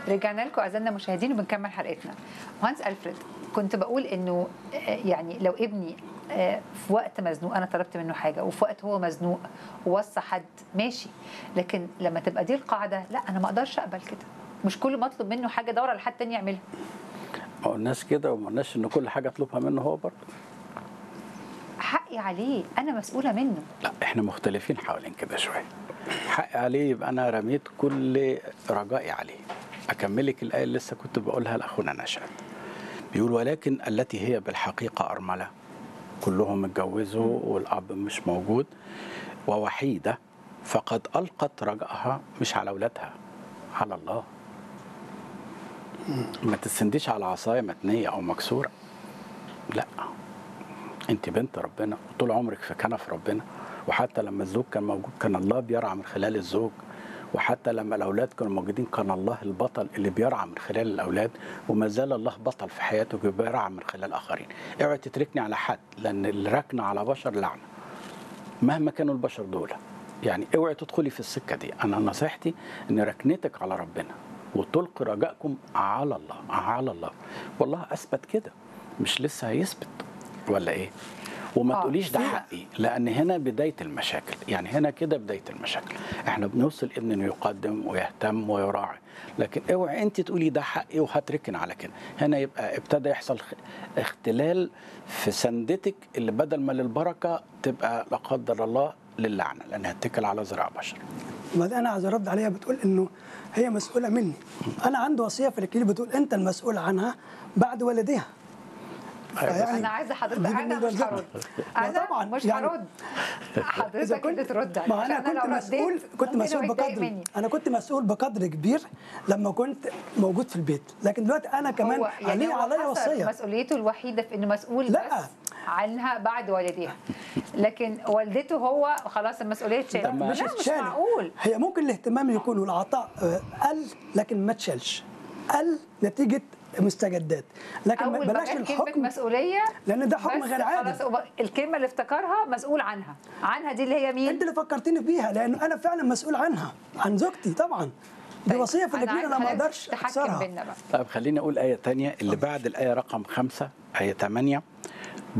رجعنا لكم اعزائنا المشاهدين وبنكمل حلقتنا مهندس الفريد كنت بقول انه آه، يعني لو ابني آه، في وقت مزنوق انا طلبت منه حاجه وفي وقت هو مزنوق ووصى حد ماشي لكن لما تبقى دي القاعده لا انا ما اقدرش اقبل كده مش كل ما اطلب منه حاجه ادور على حد تاني يعملها ما قلناش كده وما قلناش ان كل حاجه اطلبها منه هو برضه حقي عليه انا مسؤوله منه لا احنا مختلفين حوالين كده شويه حقي عليه يبقى انا رميت كل رجائي عليه اكملك الايه اللي لسه كنت بقولها لاخونا نشأت بيقول ولكن التي هي بالحقيقه ارمله كلهم اتجوزوا والاب مش موجود ووحيده فقد القت رجائها مش على اولادها على الله ما تسنديش على عصايه متنيه او مكسوره لا انت بنت ربنا وطول عمرك في كنف ربنا وحتى لما الزوج كان موجود كان الله بيرعى من خلال الزوج وحتى لما الاولاد كانوا موجودين كان الله البطل اللي بيرعى من خلال الاولاد وما زال الله بطل في حياتك بيرعى من خلال الاخرين اوعي تتركني على حد لان الركن على بشر لعنه مهما كانوا البشر دول يعني اوعي تدخلي في السكه دي انا نصيحتي ان ركنتك على ربنا وتلقي رجائكم على الله على الله والله اثبت كده مش لسه هيثبت ولا ايه وما آه، تقوليش ده في- حقي لان هنا بدايه المشاكل يعني هنا كده بدايه المشاكل احنا بنوصل ابن انه يقدم ويهتم ويراعي لكن اوعي انت تقولي ده حقي وهتركن على كده هنا يبقى ابتدى يحصل خ- اختلال في سندتك اللي بدل ما للبركه تبقى لا قدر الله للعنه لان هتكل على ذراع بشر ما انا عايز ارد عليها بتقول انه هي مسؤوله مني انا عندي وصيه في الكليل بتقول انت المسؤول عنها بعد والديها فيعني انا عايزه حضرتك دي انا بالنسبة مش لزوجتي. هرد ما انا طبعاً، مش يعني هرد إذا حضرتك اللي ترد عليه ما انا عشان كنت لو مسؤول رديت كنت ممكن مسؤول هو يتضايق بقدر مني. انا كنت مسؤول بقدر كبير لما كنت موجود في البيت لكن دلوقتي انا كمان هو يعني علي هو عليا حصر وصيه مسؤوليته الوحيده في انه مسؤول لا. بس عنها بعد والديها لكن والدته هو خلاص المسؤوليه اتشالت لما- لا مش مش اتشالت. معقول هي ممكن الاهتمام يكون والعطاء آه، قل لكن ما اتشالش قل نتيجه مستجدات لكن اول ما بلاش جت كلمه الحكم مسؤوليه لأن ده حكم بس غير عادل. خلاص هو الكلمه اللي افتكرها مسؤول عنها عنها دي اللي هي مين انت اللي فكرتني بيها لان انا فعلا مسؤول عنها عن زوجتي طبعا دي طيب، وصيه في أنا الاجليل عايزة انا ما حضرتك اقدرش تحكم اكسرها بينا بقى طيب خليني اقول ايه تانية اللي بعد الايه رقم خمسة ايه 8